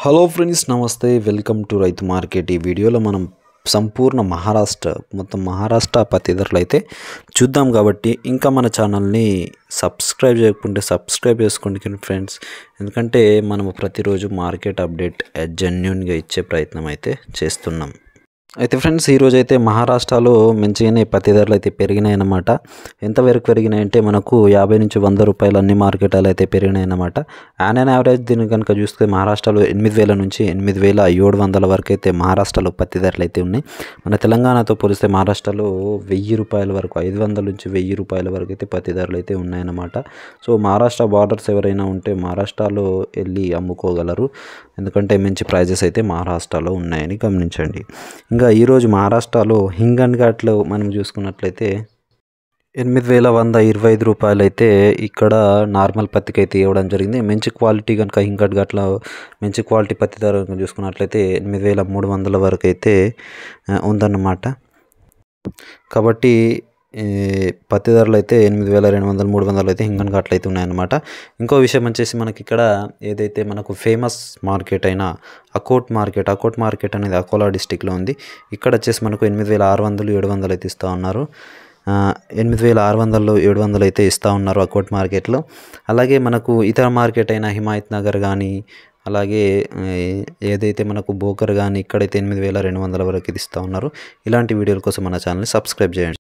hello friends నమస్తే welcome to Raithu market ఈ వీడియోలో మనం సంపూర్ణ మహారాష్ట్ర మొత్తం మహారాష్ట్ర పత్తి ధరలు అయితే చూద్దాం కాబట్టి ఇంకా మన ఛానల్ని సబ్స్క్రైబ్ చేయకుంటే సబ్స్క్రైబ్ చేసుకోండి ఫ్రెండ్స్ ఎందుకంటే మనము ప్రతిరోజు మార్కెట్ అప్డేట్ జెన్యున్గా ఇచ్చే ప్రయత్నం అయితే చేస్తున్నాం అయితే ఫ్రెండ్స్ ఈరోజు అయితే మహారాష్ట్రలో మంచిగానే పత్తి ధరలు అయితే పెరిగినాయి అన్నమాట ఎంతవరకు పెరిగినాయంటే మనకు యాభై నుంచి వంద రూపాయలు అన్ని మార్కెట్లు అయితే పెరిగినాయి అన్నమాట యాన్ అండ్ యావరేజ్ దీన్ని కనుక చూస్తే మహారాష్ట్రలో ఎనిమిది వేల నుంచి ఎనిమిది వేల ఏడు వందల వరకు అయితే మహారాష్ట్రలో పత్తి ధరలు అయితే ఉన్నాయి మన తెలంగాణతో పోలిస్తే మహారాష్ట్రలో వెయ్యి రూపాయల వరకు ఐదు వందల నుంచి వెయ్యి రూపాయల వరకు అయితే పత్తి ధరలు అయితే ఉన్నాయన్నమాట సో మహారాష్ట్ర బార్డర్స్ ఎవరైనా ఉంటే మహారాష్ట్రలో వెళ్ళి అమ్ముకోగలరు ఎందుకంటే మంచి ప్రైజెస్ అయితే మహారాష్ట్రలో ఉన్నాయని గమనించండి ఇంకా ఈరోజు మహారాష్ట్రలో హింగన్ ఘాట్లో మనం చూసుకున్నట్లయితే ఎనిమిది వేల వంద ఇరవై ఐదు రూపాయలు అయితే ఇక్కడ నార్మల్ పత్తికి అయితే ఇవ్వడం జరిగింది మంచి క్వాలిటీ కనుక హింగట్ ఘాట్లో మంచి క్వాలిటీ పత్తి ధర కనుక చూసుకున్నట్లయితే ఎనిమిది వేల మూడు వందల వరకు అయితే ఆ, ఉందన్నమాట కాబట్టి ఈ పత్తి ధరలు అయితే ఎనిమిది వేల రెండు వందలు మూడు వందలు అయితే హింగన్ ఘాట్లు అయితే ఉన్నాయన్నమాట ఇంకో విషయం వచ్చేసి మనకి ఇక్కడ ఏదైతే మనకు ఫేమస్ మార్కెట్ అయిన అకోట్ మార్కెట్ అకోట్ మార్కెట్ అనేది అకోలా డిస్టిక్లో ఉంది ఇక్కడ వచ్చేసి మనకు ఎనిమిది వేల ఆరు వందలు ఏడు వందలు అయితే ఇస్తూ ఉన్నారు ఆ, ఎనిమిది వేల ఆరు వందలు ఏడు వందలు అయితే ఇస్తూ ఉన్నారు అకోట్ మార్కెట్లో అలాగే మనకు ఇతర మార్కెట్ అయిన హిమాయత్ నగర్ కానీ అలాగే ఆ, ఏదైతే మనకు బోకర్ కానీ ఇక్కడైతే ఎనిమిది వేల రెండు వందల వరకు ఇది ఇస్తూ ఉన్నారు ఇలాంటి వీడియోల కోసం మన ఛానల్ని సబ్స్క్రైబ్ చేయండి